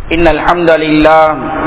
إن الحمد لله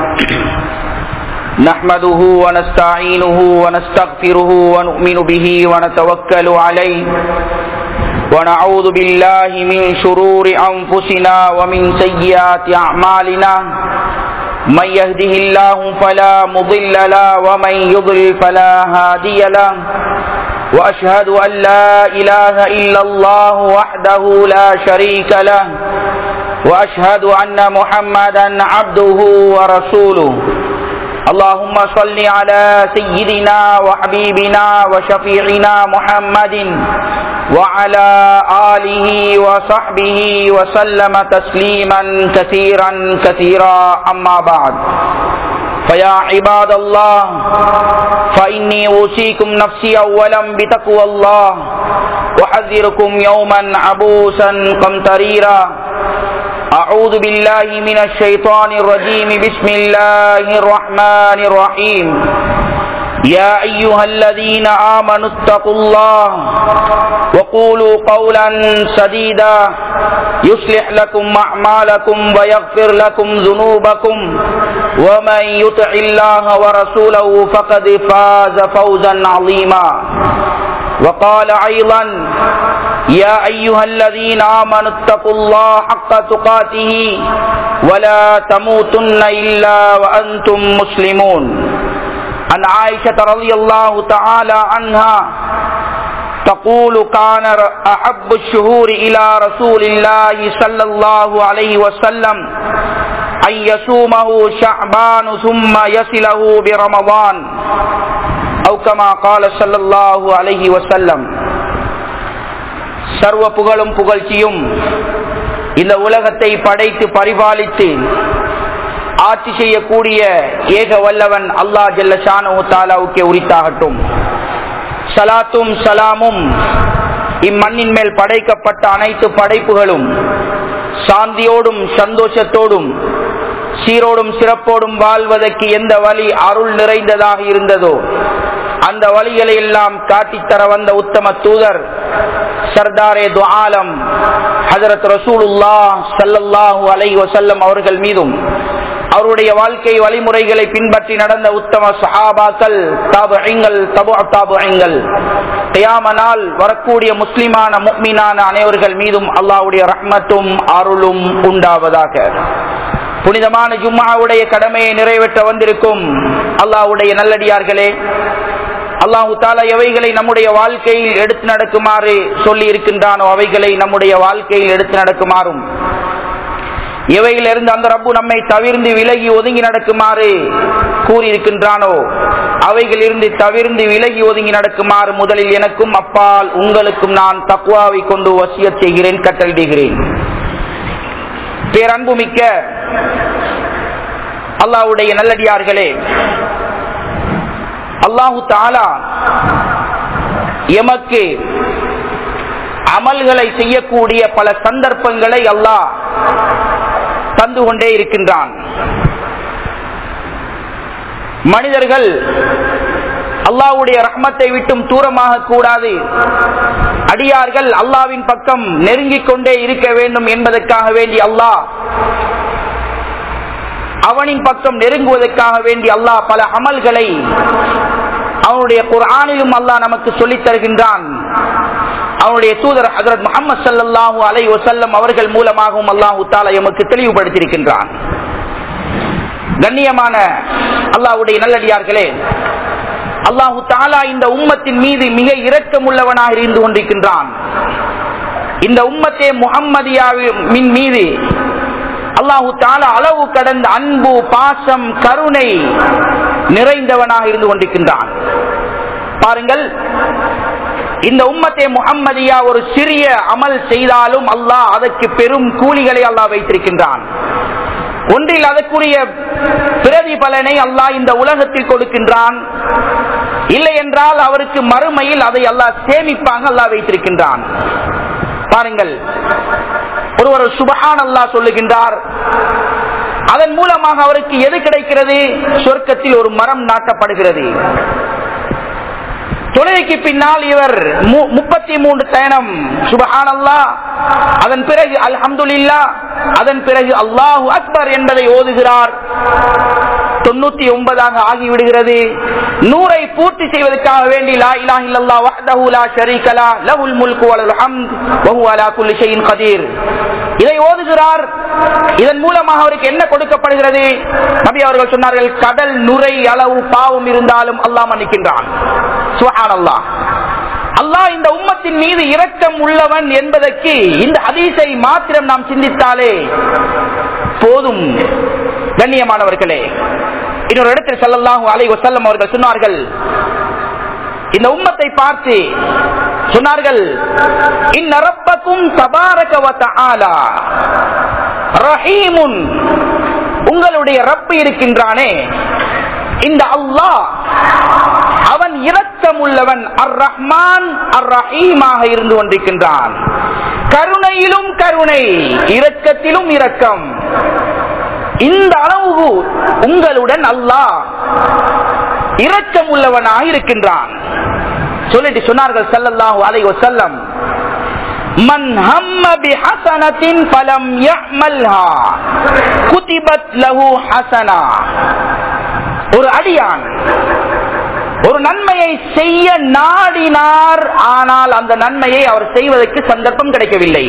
نحمده ونستعينه ونستغفره ونؤمن به ونتوكل عليه ونعوذ بالله من شرور أنفسنا ومن سيئات أعمالنا من يهده الله فلا مضل له ومن يضلل فلا هادي له وأشهد أن لا إله إلا الله وحده لا شريك له وأشهد أن محمدا عبده ورسوله اللهم صل على سيدنا وحبيبنا وشفيعنا محمد وعلى آله وصحبه وسلم تسليما كثيرا كثيرا أما بعد فيا عباد الله فإني أوصيكم نفسي أولا بتقوى الله وحذركم يوما عبوسا قمطريرا أعوذ بالله من الشيطان الرجيم بسم الله الرحمن الرحيم يا أيها الذين آمنوا اتقوا الله وقولوا قولا سديدا يصلح لكم أعمالكم ويغفر لكم ذنوبكم ومن يطع الله ورسوله فقد فاز فوزا عظيما وقال أيضا يا أيها الذين آمنوا اتقوا الله حق تقاته ولا تموتن إلا وأنتم مسلمون عن عائشة رضي الله تعالى عنها تقول كان أحب الشهور إلى رسول الله صلى الله عليه وسلم أن يصومه شعبان ثم يصله برمضان أو كما قال صلى الله عليه وسلم சர்வ புகழும் புகழ்ச்சியும் இந்த உலகத்தை படைத்து பரிபாலித்து ஆட்சி செய்யக்கூடிய ஏக வல்லவன் அல்லா ஜல்ல ஷானு தாலாவுக்கே உரித்தாகட்டும் சலாத்தும் சலாமும் இம்மண்ணின் மேல் படைக்கப்பட்ட அனைத்து படைப்புகளும் சாந்தியோடும் சந்தோஷத்தோடும் சீரோடும் சிறப்போடும் வாழ்வதற்கு எந்த வழி அருள் நிறைந்ததாக இருந்ததோ அந்த வழிகளை எல்லாம் காட்டித்தர வந்த உத்தம தூதர் சர்தாரே துஆலம் ஹசரத் ரசூலுல்லா சல்லல்லாஹு அலை வசல்லம் அவர்கள் மீதும் அவருடைய வாழ்க்கை வழிமுறைகளை பின்பற்றி நடந்த உத்தம சஹாபாக்கள் தாபுங்கள் தபு தாபுங்கள் கியாமனால் வரக்கூடிய முஸ்லிமான முக்மீனான அனைவர்கள் மீதும் அல்லாவுடைய ரஹ்மத்தும் அருளும் உண்டாவதாக புனிதமான ஜும்மாவுடைய கடமையை நிறைவேற்ற வந்திருக்கும் அல்லாவுடைய நல்லடியார்களே அல்லாஹு தாலா எவைகளை நம்முடைய வாழ்க்கையில் எடுத்து நடக்குமாறு சொல்லி இருக்கின்றானோ அவைகளை நம்முடைய வாழ்க்கையில் எடுத்து நடக்குமாறும் எவையிலிருந்து அந்த ரப்பு நம்மை தவிர்ந்து விலகி ஒதுங்கி நடக்குமாறு கூறியிருக்கின்றானோ அவைகள் இருந்து தவிர்ந்து விலகி ஒதுங்கி நடக்குமாறு முதலில் எனக்கும் அப்பால் உங்களுக்கும் நான் தக்குவாவை கொண்டு வசிய செய்கிறேன் கட்டளிடுகிறேன் பேரன்புமிக்க அல்லாவுடைய நல்லடியார்களே அல்லாஹு தாலா எமக்கு அமல்களை செய்யக்கூடிய பல சந்தர்ப்பங்களை அல்லாஹ் தந்து கொண்டே இருக்கின்றான் மனிதர்கள் அல்லாவுடைய ரஹ்மத்தை விட்டும் தூரமாக கூடாது அடியார்கள் அல்லாவின் பக்கம் நெருங்கிக் கொண்டே இருக்க வேண்டும் என்பதற்காக வேண்டி அல்லாஹ் அவனின் பக்கம் நெருங்குவதற்காக வேண்டி அல்லாஹ் பல அமல்களை அவனுடைய குரானிலும் அல்லாஹ் நமக்கு சொல்லித் தருகின்றான் அவனுடைய தூதர் ஹசரத் முகமது சல்லாஹூ அலை வசல்லம் அவர்கள் மூலமாகவும் அல்லாஹூ தாலா எமக்கு தெளிவுபடுத்தியிருக்கின்றான் கண்ணியமான அல்லாஹுடைய நல்லடியார்களே அல்லாஹு தாலா இந்த உம்மத்தின் மீது மிக இரக்கமுள்ளவனாக இருந்து கொண்டிருக்கின்றான் இந்த உம்மத்தே முகம்மதியாவின் மீது அல்லாஹு தாலா அளவு கடந்த அன்பு பாசம் கருணை நிறைந்தவனாக இருந்து கொண்டிருக்கின்றான் பாருங்கள் இந்த உம்மத்தே முகம்மதியா ஒரு சிறிய அமல் செய்தாலும் அல்லாஹ் அதற்கு பெரும் கூலிகளை அல்லாஹ் வைத்திருக்கின்றான் ஒன்றில் அதற்குரிய பிரதிபலனை அல்லாஹ் இந்த உலகத்தில் கொடுக்கின்றான் இல்லை என்றால் அவருக்கு மறுமையில் அதை அல்லாஹ் சேமிப்பாங்க அல்லாஹ் வைத்திருக்கின்றான் பாருங்கள் ஒருவர் சுபஹான் அல்லாஹ் சொல்லுகின்றார் அதன் மூலமாக அவருக்கு எது கிடைக்கிறது சொர்க்கத்தில் ஒரு மரம் நாட்டப்படுகிறது தொழுகைக்கு பின்னால் இவர் முப்பத்தி மூன்று தயணம் சுபஹானல்லா அதன் பிறகு அல்ஹம்துலில்லா அதன் பிறகு அல்லாஹு அக்பர் என்பதை ஓதுகிறார் தொண்ணூத்தி ஒன்பதாக ஆகிவிடுகிறது நூறை பூர்த்தி செய்வதற்காக வேண்டி லா இலாஹ இல்லல்லாஹ் வஹ்தஹு லா ஷரீக லா லஹுல் முல்கு வலல் ஹம்த் வஹுவ அலா குல்லி ஷைஇன் கதீர் இதை ஓதுகிறார் இதன் மூலமாக அவருக்கு என்ன கொடுக்கப்படுகிறது நபி அவர்கள் சொன்னார்கள் கடல் நுரை அளவு பாவம் இருந்தாலும் அல்லாஹ் மன்னிக்கின்றான் சுப்ஹானல்லாஹ் அல்லாஹ் இந்த உம்மத்தின் மீது இரக்கம் உள்ளவன் என்பதற்கு இந்த ஹதீஸை மாத்திரம் நாம் சிந்தித்தாலே போதும் கண்ணியமானவர்களே இன்னொரு இடத்தில் செல்லலாம் அலை வசல்லம் அவர்கள் சொன்னார்கள் இந்த உம்மத்தை பார்த்து சொன்னார்கள் இந்நரப்பக்கும் தபாரக ரஹீமுன் உங்களுடைய ரப்பு இருக்கின்றானே இந்த அல்லாஹ் அவன் இரக்கம் உள்ளவன் அர் ரஹ்மான் அர் ரஹீமாக இருந்து கொண்டிருக்கின்றான் கருணையிலும் கருணை இரக்கத்திலும் இரக்கம் இந்த அளவு உங்களுடன் அல்லாஹ் இரக்கம் உள்ளவனாக இருக்கின்றான் சொல்லிட்டு சொன்னார்கள் சல்லல்லாஹு அலைஹி வஸல்லம் மன் ஹம்ம பிஹஸனத்தின் ஃபலம் யஅமல்ஹா குதிபத் லஹு ஹஸனா ஒரு அடியான் ஒரு நன்மையை செய்ய நாடினார் ஆனால் அந்த நன்மையை அவர் செய்வதற்கு சந்தர்ப்பம் கிடைக்கவில்லை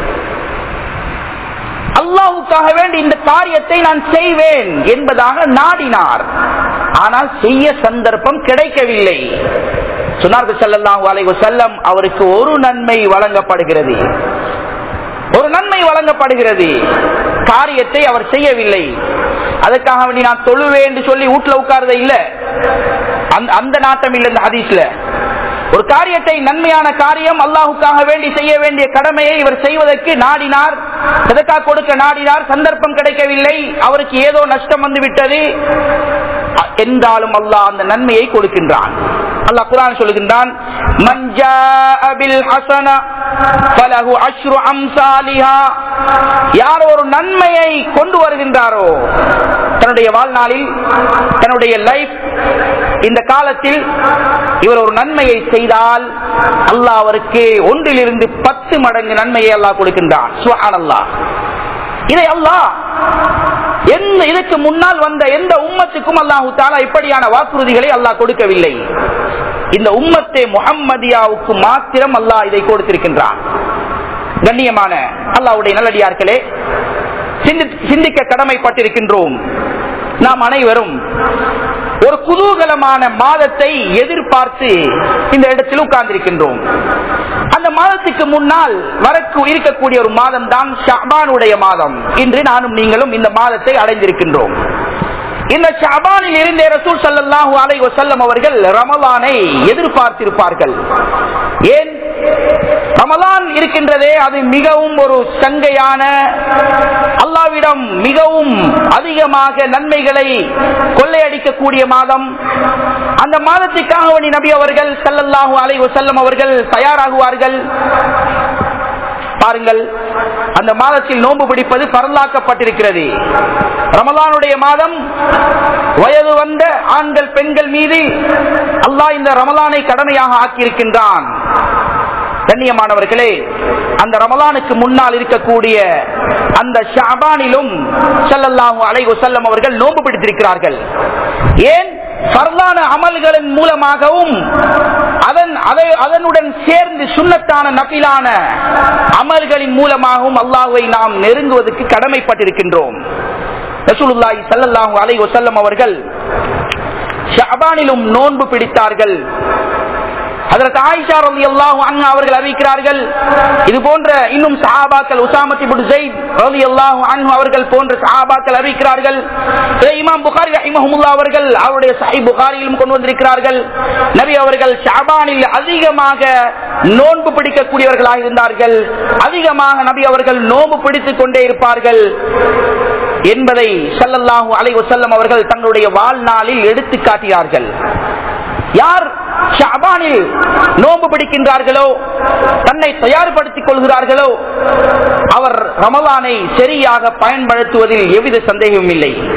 அல்லாவுக்காக வேண்டி இந்த காரியத்தை நான் செய்வேன் என்பதாக நாடினார் ஆனால் செய்ய சந்தர்ப்பம் கிடைக்கவில்லை சொன்னார்கள் செல்லலாம் அலைவு செல்லம் அவருக்கு ஒரு நன்மை வழங்கப்படுகிறது ஒரு நன்மை வழங்கப்படுகிறது காரியத்தை அவர் செய்யவில்லை அதுக்காக வேண்டி நான் தொழுவேன் என்று சொல்லி வீட்டுல உட்கார்றத இல்ல அந்த நாட்டம் இல்லை இந்த ஹதீஸ்ல ஒரு காரியத்தை நன்மையான காரியம் அல்லாஹுக்காக வேண்டி செய்ய வேண்டிய கடமையை இவர் செய்வதற்கு நாடினார் எதற்காக கொடுக்க நாடினார் சந்தர்ப்பம் கிடைக்கவில்லை அவருக்கு ஏதோ நஷ்டம் வந்து விட்டது என்றாலும் அல்லாஹ் அந்த நன்மையை கொடுக்கின்றான் அல்லாஹ் குரான் சொல்லுகின்றான் யார் ஒரு நன்மையை கொண்டு வருகின்றாரோ தன்னுடைய வாழ்நாளில் தன்னுடைய லைஃப் இந்த காலத்தில் இவர் ஒரு நன்மையை செய்தால் அல்லாஹ் அவருக்கு ஒன்றிலிருந்து பத்து மடங்கு நன்மையை அல்லாஹ் கொடுக்கின்றான் சுஹானல்லாஹ் இதை அல்லாஹ் எந்த இதுக்கு முன்னால் வந்த எந்த உம்மத்துக்கும் அல்லாஹு தாலா இப்படியான வாக்குறுதிகளை அல்லாஹ் கொடுக்கவில்லை இந்த உம்மத்தே முகம்மதியாவுக்கு மாத்திரம் அல்லாஹ் இதை கொடுத்திருக்கின்றான் கண்ணியமான அல்லாவுடைய நல்லடியார்களே சிந்திக்க கடமைப்பட்டிருக்கின்றோம் நாம் அனைவரும் ஒரு குதூகலமான மாதத்தை எதிர்பார்த்து இந்த இடத்தில் உட்கார்ந்திருக்கின்றோம் அந்த மாதத்துக்கு முன்னால் வரக்கு இருக்கக்கூடிய ஒரு மாதம் தான் ஷாபானுடைய மாதம் இன்று நானும் நீங்களும் இந்த மாதத்தை அடைந்திருக்கின்றோம் இந்த ஷாபானில் இருந்தே ரசூல் சல்லாஹூ அலை வசல்லம் அவர்கள் ரமலானை எதிர்பார்த்திருப்பார்கள் ஏன் ரமலான் இருக்கின்றதே அது மிகவும் ஒரு சங்கையான அல்லாவிடம் மிகவும் அதிகமாக நன்மைகளை கொள்ளையடிக்கக்கூடிய மாதம் அந்த மாதத்துக்காக வேண்டி நபி அவர்கள் சல்லல்லாஹூ அலை வசல்லம் அவர்கள் தயாராகுவார்கள் பாருங்கள் அந்த மாதத்தில் நோன்பு பிடிப்பது பரலாக்கப்பட்டிருக்கிறது ரமலானுடைய மாதம் வயது வந்த ஆண்கள் பெண்கள் மீது அல்லாஹ் இந்த ரமலானை கடமையாக ஆக்கியிருக்கின்றான் கண்ணியமானவர்களே அந்த ரமலானுக்கு முன்னால் இருக்கக்கூடிய அந்த ஷாபானிலும் செல்லல்லாஹு அலைகு செல்லம் அவர்கள் நோன்பு பிடித்திருக்கிறார்கள் ஏன் பரலான அமல்களின் மூலமாகவும் அதன் அதை அதனுடன் சேர்ந்து சுண்ணத்தான நபிலான அமல்களின் மூலமாகவும் அல்லாஹுவை நாம் நெருங்குவதற்கு கடமைப்பட்டிருக்கின்றோம் ரசூலுல்லாஹி ஸல்லல்லாஹு அலைஹி வஸல்லம் அவர்கள் ஷஅபானிலும் நோன்பு பிடித்தார்கள் அதற்கு ஆயிஷா ரலி அல்லாஹு அன்ஹா அவர்கள் அறிவிக்கிறார்கள் இது போன்ற இன்னும் சஹாபாக்கள் உசாமத்தி புடு ஜெயித் ரலி அல்லாஹு அன்ஹு அவர்கள் போன்ற சஹாபாக்கள் அறிவிக்கிறார்கள் இதை இமாம் புகாரி ரஹிமஹுல்லா அவர்கள் அவருடைய சஹி புகாரியிலும் கொண்டு வந்திருக்கிறார்கள் நபி அவர்கள் ஷாபானில் அதிகமாக நோன்பு பிடிக்கக்கூடியவர்களாக இருந்தார்கள் அதிகமாக நபி அவர்கள் நோன்பு பிடித்துக் கொண்டே இருப்பார்கள் என்பதை சல்லல்லாஹு அலை வசல்லம் அவர்கள் தங்களுடைய வாழ்நாளில் எடுத்து காட்டினார்கள் யார் ஷாபானில் நோன்பு பிடிக்கின்றார்களோ தன்னை தயார்படுத்திக் கொள்கிறார்களோ அவர் ரமலானை சரியாக பயன்படுத்துவதில் எவ்வித சந்தேகமும் இல்லை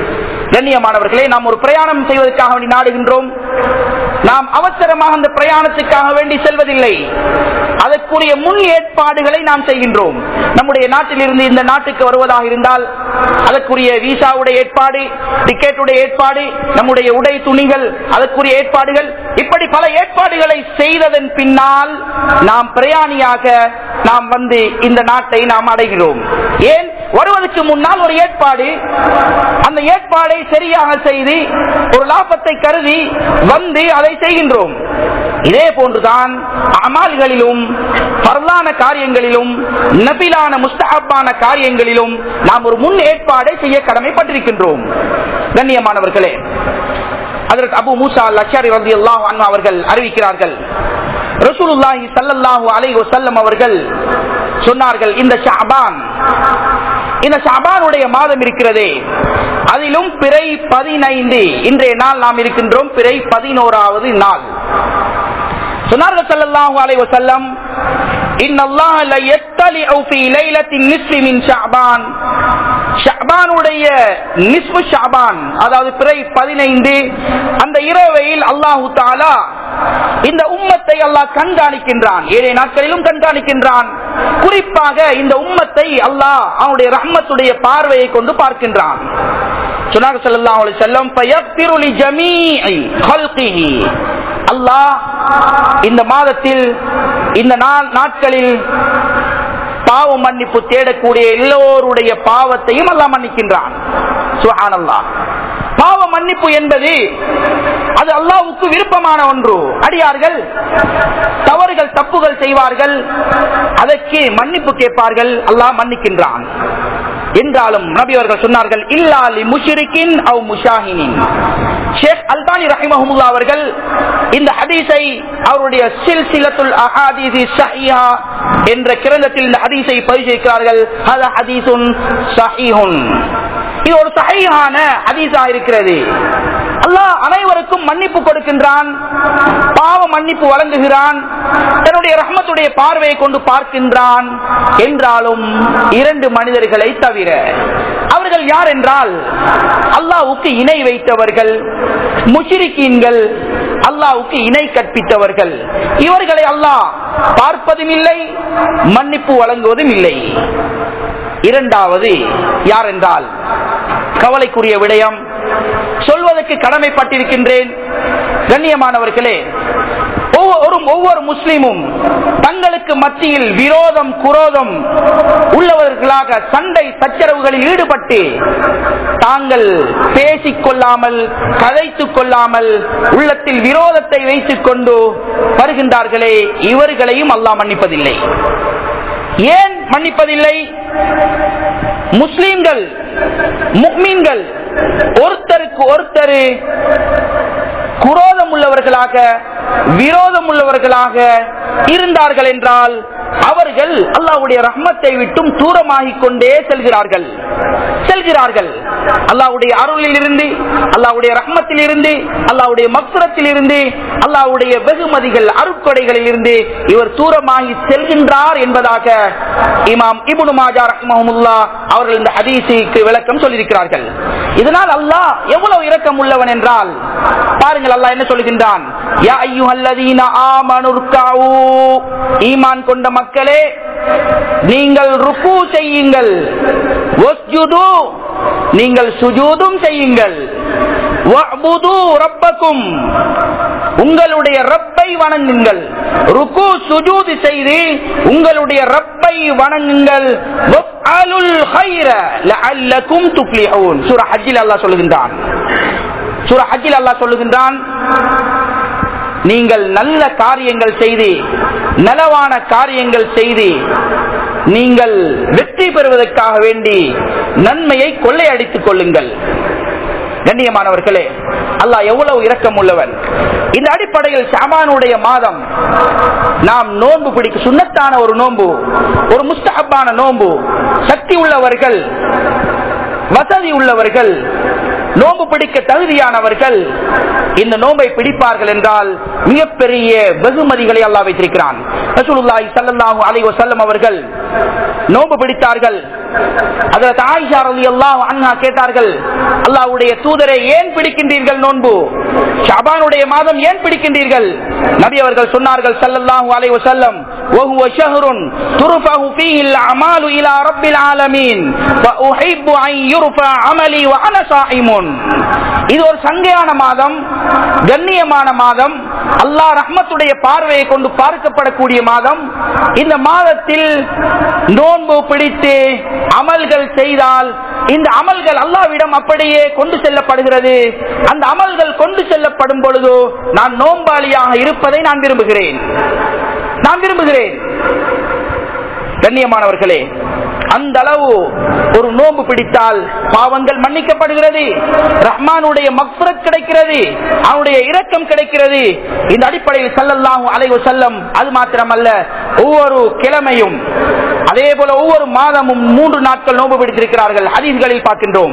கண்ணியமானவர்களே நாம் ஒரு பிரயாணம் செய்வதற்காக வேண்டி நாடுகின்றோம் நாம் அவசரமாக அந்த பிரயாணத்துக்காக வேண்டி செல்வதில்லை அதற்குரிய முன் ஏற்பாடுகளை நாம் செய்கின்றோம் நம்முடைய நாட்டிலிருந்து இந்த நாட்டுக்கு வருவதாக இருந்தால் அதற்குரிய விசாவுடைய ஏற்பாடு டிக்கெட்டுடைய ஏற்பாடு நம்முடைய உடை துணிகள் அதற்குரிய ஏற்பாடுகள் இப்படி பல ஏற்பாடுகளை செய்ததன் பின்னால் நாம் பிரயாணியாக நாம் வந்து இந்த நாட்டை நாம் அடைகிறோம் ஏன் வருவதற்கு முன்னால் ஒரு ஏற்பாடு அந்த ஏற்பாடை சரியாக செய்து ஒரு லாபத்தை கருதி வந்து அதை செய்கின்றோம் இதே போன்றுதான் அமால்களிலும் பரலான காரியங்களிலும் நபிலான முஸ்தஹப்பான காரியங்களிலும் நாம் ஒரு முன் ஏற்பாடை செய்ய கடமைப்பட்டிருக்கின்றோம் கண்ணியமானவர்களே அதற்கு அபு மூசா லஷாரி ரதி அல்லாஹ் அவர்கள் அறிவிக்கிறார்கள் ரசூலுல்லாஹி ஸல்லல்லாஹு அலைஹி வஸல்லம் அவர்கள் சொன்னார்கள் இந்த ஷஅபான் இந்த ஷாபானுடைய மாதம் இருக்கிறதே அதிலும் பிறை பதினைந்து இன்றைய நாள் நாம் இருக்கின்றோம் பிறை பதினோராவது நாள் சொன்னார்கள் ஸல்லல்லாஹு அலைஹி வஸல்லம் இன்னல்லாஹ லயத்தலிஉ ஃபீ லைலத்தின் நிஸ்ஃபி மின் ஷஅபான் ஷஅபானுடைய நிஸ்ஃபு ஷஅபான் அதாவது பிறை பதினைந்து அந்த இரவையில் அல்லாஹு தஆலா இந்த உம்மத்தை அல்லாஹ் கண்காணிக்கின்றான் ஏழை நாட்களிலும் கண்காணிக்கின்றான் குறிப்பாக இந்த உம்மத்தை அல்லாஹ் அவனுடைய ரஹ்மத்துடைய பார்வையை கொண்டு பார்க்கின்றான் சொன்னாங்க ஸல்லல்லாஹு அலைஹி வஸல்லம் ஃபயக்பிரு லி ஜமீஇ ஹல்கிஹி அல்லாஹ் இந்த மாதத்தில் இந்த நாள் நாட்களில் பாவ மன்னிப்பு தேடக்கூடிய எல்லோருடைய பாவத்தையும் அல்லாஹ் மன்னிக்கின்றான் சுஹானல்லாஹ் பாவ மன்னிப்பு என்பது அது அல்லாவுக்கு விருப்பமான ஒன்று அடியார்கள் தவறுகள் தப்புகள் செய்வார்கள் அதற்கு மன்னிப்பு கேட்பார்கள் அல்லாஹ் மன்னிக்கின்றான் என்றாலும் நபி அவர்கள் சொன்னார்கள் இல்லாலி முஷிரிக்கின் அவ் முஷாஹினின் ஷேக் அல்பானி ரஹிமஹமுல்லா அவர்கள் இந்த ஹதீஸை அவருடைய சில்சிலத்துல் அஹாதீசி ஸஹீஹா என்ற கிரந்தத்தில் இந்த ஹதீஸை பதிச்சிருக்கிறார்கள் ஹத ஹதீஸுன் ஸஹீஹுன் இது ஒரு சகையான ஹதீஸா இருக்கிறது அல்லாஹ் அனைவருக்கும் மன்னிப்பு கொடுக்கின்றான் பாவ மன்னிப்பு வழங்குகிறான் தன்னுடைய ரஹ்மத்துடைய பார்வையை கொண்டு பார்க்கின்றான் என்றாலும் இரண்டு மனிதர்களை தவிர அவர்கள் யார் என்றால் அல்லாவுக்கு இணை வைத்தவர்கள் முஷிரிக்கீன்கள் அல்லாவுக்கு இணை கற்பித்தவர்கள் இவர்களை அல்லாஹ் பார்ப்பதும் இல்லை மன்னிப்பு வழங்குவதும் இல்லை இரண்டாவது யார் என்றால் கவலைக்குரிய விடயம் சொல்வதற்கு கடமைப்பட்டிருக்கின்றேன் கண்ணியமானவர்களே ஒவ்வொரு ஒவ்வொரு முஸ்லிமும் தங்களுக்கு மத்தியில் விரோதம் குரோதம் உள்ளவர்களாக சண்டை சச்சரவுகளில் ஈடுபட்டு தாங்கள் பேசிக் கொள்ளாமல் கதைத்துக் கொள்ளாமல் உள்ளத்தில் விரோதத்தை வைத்துக் கொண்டு வருகின்றார்களே இவர்களையும் அல்லாஹ் மன்னிப்பதில்லை ஏன் மன்னிப்பதில்லை முஸ்லிம்கள் முக்மீன்கள் ஒருத்தருக்கு ஒருத்தர் குரோதம் உள்ளவர்களாக விரோதம் உள்ளவர்களாக இருந்தார்கள் என்றால் அவர்கள் அல்லாவுடைய ரஹ்மத்தை விட்டும் தூரமாகிக் கொண்டே செல்கிறார்கள் செல்கிறார்கள் அல்லாவுடைய அருளில் இருந்து அல்லாவுடைய ரஹ்மத்தில் இருந்து அல்லாவுடைய மக்சுரத்தில் இருந்து அல்லாவுடைய வெகுமதிகள் அருட்கொடைகளில் இருந்து இவர் தூரமாகி செல்கின்றார் என்பதாக இமாம் இபுனு மாஜா ரஹ்மஹமுல்லா அவர்கள் இந்த ஹதீஸுக்கு விளக்கம் சொல்லியிருக்கிறார்கள் இதனால் அல்லாஹ் எவ்வளவு இரக்கம் உள்ளவன் என்றால் பாருங்கள் அல்லாஹ் என்ன சொல்கின்றான் யா ஐயுஹல்லதீன ஆமனு ருக்காஊ ஈமான் கொண்ட மக்களே நீங்கள் ருக்கு செய்யுங்கள் வஸ்ஜுது நீங்கள் சுஜூதும் செய்யுங்கள் வஅ்புது ரப்பக்கும் உங்களுடைய ரப்பை வணங்குங்கள் ருக்கு சுஜூது செய்து உங்களுடைய ரப்பை வணங்குங்கள் வஃஅலுல் கைர லஅல்லக்கும் துஃப்லிஹூன் சூரா ஹஜ்ஜில் அல்லாஹ் சொல்லுகின்றான் சூரா ஹஜ்ஜில் அல்லாஹ் சொல்லுகின்றான் நீங்கள் நல்ல காரியங்கள் செய்து நலவான காரியங்கள் செய்து நீங்கள் வெற்றி பெறுவதற்காக வேண்டி நன்மையை கொள்ளையடித்துக் கொள்ளுங்கள் கண்ணியமானவர்களே அல்லாஹ் எவ்வளவு இரக்கம் உள்ளவன் இந்த அடிப்படையில் ஷாபானுடைய மாதம் நாம் நோன்பு பிடிக்க சுண்ணத்தான ஒரு நோன்பு ஒரு முஸ்தஹப்பான நோன்பு சக்தி உள்ளவர்கள் வசதி உள்ளவர்கள் நோன்பு பிடிக்க தகுதியானவர்கள் இந்த நோன்பை பிடிப்பார்கள் என்றால் மிகப்பெரிய வெகுமதிகளை அல்லாஹ் வைத்திருக்கிறான் ரசூலுல்லாஹி ஸல்லல்லாஹு அலைஹி வஸல்லம் அவர்கள் நோன்பு பிடித்தார்கள் அதற்கு ஆயிஷா ரலியல்லாஹு அன்ஹா கேட்டார்கள் அல்லாஹ்வுடைய தூதரை ஏன் பிடிக்கின்றீர்கள் நோன்பு ஷாபானுடைய மாதம் ஏன் பிடிக்கின்றீர்கள் நபி அவர்கள் சொன்னார்கள் ஸல்லல்லாஹு அலைஹி வஸல்லம் وهو شهر ترفع فيه الأعمال إلى رب العالمين فأحب أن يرفع عملي وأنا صائم இது ஒரு சங்கையான மாதம் கண்ணியமான மாதம் அல்லாஹ் ரஹ்மத்துடைய பார்வையை கொண்டு பார்க்கப்படக்கூடிய மாதம் இந்த மாதத்தில் நோன்பு பிடித்து அமல்கள் செய்தால் இந்த அமல்கள் அல்லாவிடம் அப்படியே கொண்டு செல்லப்படுகிறது அந்த அமல்கள் கொண்டு செல்லப்படும் பொழுது நான் நோம்பாளியாக இருப்பதை நான் விரும்புகிறேன் நான் விரும்புகிறேன் கண்ணியமானவர்களே அந்த அளவு ஒரு நோன்பு பிடித்தால் பாவங்கள் மன்னிக்கப்படுகிறது ரஹ்மானுடைய மக்ஃபரத் கிடைக்கிறது அவனுடைய இரக்கம் கிடைக்கிறது இந்த அடிப்படையில் சல்லல்லாஹு அலைவு செல்லம் அது மாத்திரமல்ல ஒவ்வொரு கிழமையும் அதே போல ஒவ்வொரு மாதமும் மூன்று நாட்கள் நோன்பு பிடித்திருக்கிறார்கள் ஹதீஸ்களில் பார்க்கின்றோம்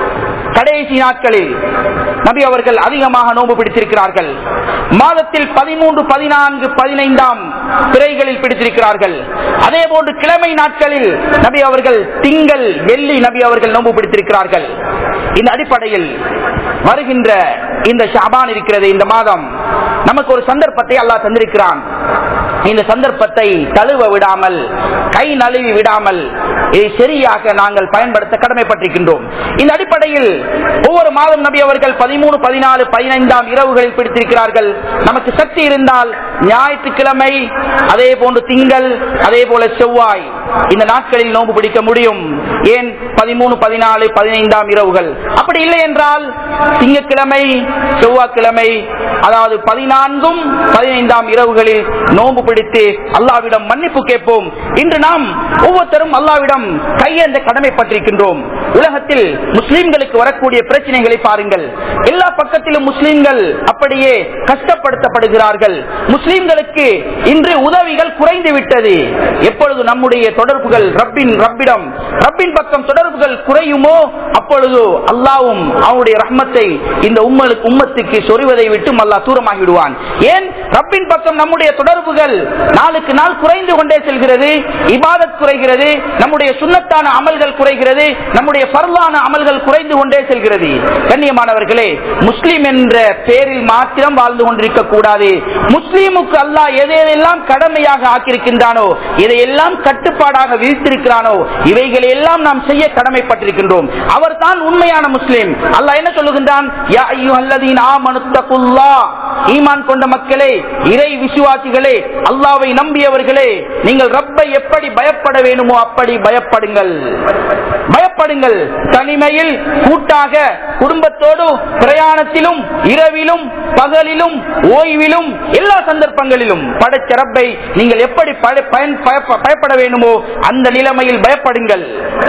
கடைசி நாட்களில் நபி அவர்கள் அதிகமாக நோன்பு பிடித்திருக்கிறார்கள் மாதத்தில் பதிமூன்று பதினான்கு பதினைந்தாம் பிறைகளில் பிடித்திருக்கிறார்கள் அதே போன்று கிழமை நாட்களில் நபி அவர்கள் திங்கள் வெள்ளி நபி அவர்கள் நோன்பு பிடித்திருக்கிறார்கள் இந்த அடிப்படையில் வருகின்ற இந்த ஷாபான் இருக்கிறது இந்த மாதம் நமக்கு ஒரு சந்தர்ப்பத்தை அல்லாஹ் தந்திருக்கிறான் இந்த சந்தர்ப்பத்தை தழுவ விடாமல் கை நழுவி விடாமல் இதை சரியாக நாங்கள் பயன்படுத்த கடமைப்பட்டிருக்கின்றோம் இந்த அடிப்படையில் ஒவ்வொரு மாதம் நபி அவர்கள் பதிமூணு பதினாலு பதினைந்தாம் இரவுகளில் பிடித்திருக்கிறார்கள் நமக்கு சக்தி இருந்தால் ஞாயிற்றுக்கிழமை அதே போன்று திங்கள் அதே போல செவ்வாய் இந்த நாட்களில் நோன்பு பிடிக்க முடியும் ஏன் பதிமூணு பதினாலு பதினைந்தாம் இரவுகள் அப்படி இல்லை என்றால் திங்கட்கிழமை செவ்வாய்க்கிழமை அதாவது பதினான்கும் பதினைந்தாம் இரவுகளில் நோன்பு பிடித்து அல்லாவிடம் மன்னிப்பு கேட்போம் இன்று நாம் ஒவ்வொருத்தரும் அல்லாவிடம் கையேந்த கடமைப்பட்டிருக்கின்றோம் உலகத்தில் முஸ்லிம்களுக்கு வரக்கூடிய பிரச்சனைகளை பாருங்கள் எல்லா பக்கத்திலும் முஸ்லிம்கள் அப்படியே கஷ்டப்படுத்தப்படுகிறார்கள் முஸ்லிம்களுக்கு இன்று உதவிகள் குறைந்து விட்டது எப்பொழுது நம்முடைய தொடர்புகள் ரப்பின் ரப்பிடம் ரப்பின் பக்கம் தொடர்புகள் குறையுமோ அப்பொழுது அல்லாவும் அவனுடைய ரஹ்மத்தை இந்த உம்மலுக்கு உம்மத்துக்கு சொறிவதை விட்டு அல்லாஹ் தூரமாகி விடுவான் ஏன் ரப்பின் பக்கம் நம்முடைய தொடர்புகள் நாளுக்கு நாள் குறைந்து கொண்டே செல்கிறது இபாதத் குறைகிறது நம்முடைய சுண்ணத்தான அமல்கள் குறைகிறது நம்முடைய பரவான அமல்கள் குறைந்து கொண்டே செல்கிறது கண்ணியமானவர்களே முஸ்லிம் என்ற பேரில் மாத்திரம் வாழ்ந்து கொண்டிருக்க கூடாது முஸ்லீமுக்கு அல்லாஹ் எதையெல்லாம் கடமையாக ஆக்கியிருக்கின்றானோ இதையெல்லாம் கட்டுப்பாடாக விதித்திருக்கிறானோ இவைகளை எல்லாம் நாம் செய்ய கடமைப்பட்டிருக்கின்றோம் அவர் தான் உண்மையான முஸ்லிம் அல்லாஹ் என்ன சொல்லுகின்றான் யா அய்யுஹல்லதீன ஆமனு தகுல்லாஹ். ஈமான் கொண்ட மக்களே இறை விசுவாசிகளே அல்லாவை நம்பியவர்களே நீங்கள் ரப்பை எப்படி பயப்பட வேணுமோ அப்படி பயப்படுங்கள் பயப்படுங்கள் தனிமையில் கூட்டாக குடும்பத்தோடு பிரயாணத்திலும் இரவிலும் பகலிலும் ஓய்விலும் எல்லா சந்தர்ப்பங்களிலும் படைச்ச ரப்பை நீங்கள் எப்படி பய- பயன்- பயப்ப- பயப்பட வேண்டுமோ அந்த நிலைமையில் பயப்படுங்கள்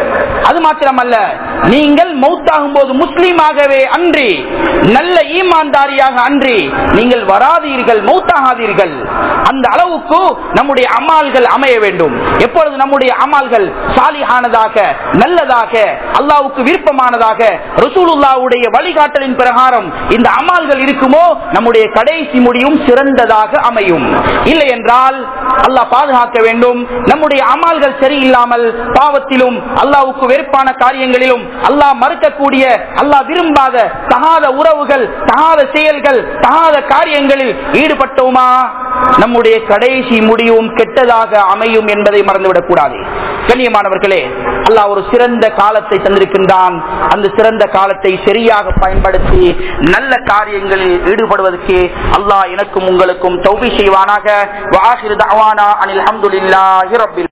அது மாத்திரமல்ல நீங்கள் மௌத்தாகும் போது முஸ்லீமாகவே அன்றி நல்ல ஈமான்தாரியாக அன்றி நீங்கள் வராதீர்கள் மௌத்தாகாதீர்கள் அந்த அளவுக்கு நம்முடைய அமால்கள் அமைய வேண்டும் எப்பொழுது நம்முடைய அமால்கள் சாலிஹானதாக நல்லதாக அல்லாவுக்கு விருப்பமானதாக ரசூலுல்லாவுடைய வழிகாட்டலின் பிரகாரம் இந்த அமால்கள் இருக்குமோ நம்முடைய கடைசி முடியும் சிறந்ததாக அமையும் இல்லை என்றால் அல்லாஹ் பாதுகாக்க வேண்டும் நம்முடைய அமால்கள் சரியில்லாமல் பாவத்திலும் அல்லாவுக்கு வெறுப்பான காரியங்களிலும் அல்லாஹ் மறுக்கக்கூடிய அல்லாஹ் விரும்பாத தகாத உறவுகள் தகாத செயல்கள் தகாத காரியங்களில் ஈடுபட்டோமா நம்முடைய கடைசி முடிவும் கெட்டதாக அமையும் என்பதை மறந்துவிடக் கூடாது கண்ணியமானவர்களே அல்லாஹ் ஒரு சிறந்த காலத்தை தந்திருக்கின்றான் அந்த சிறந்த காலத்தை சரியாக பயன்படுத்தி நல்ல காரியங்களில் ஈடுபடுவதற்கு அல்லாஹ் எனக்கும் உங்களுக்கும் தௌபி செய்வானாக வாஹிர் தவானா அனில் அஹமதுல்லாஹி ரப்பில்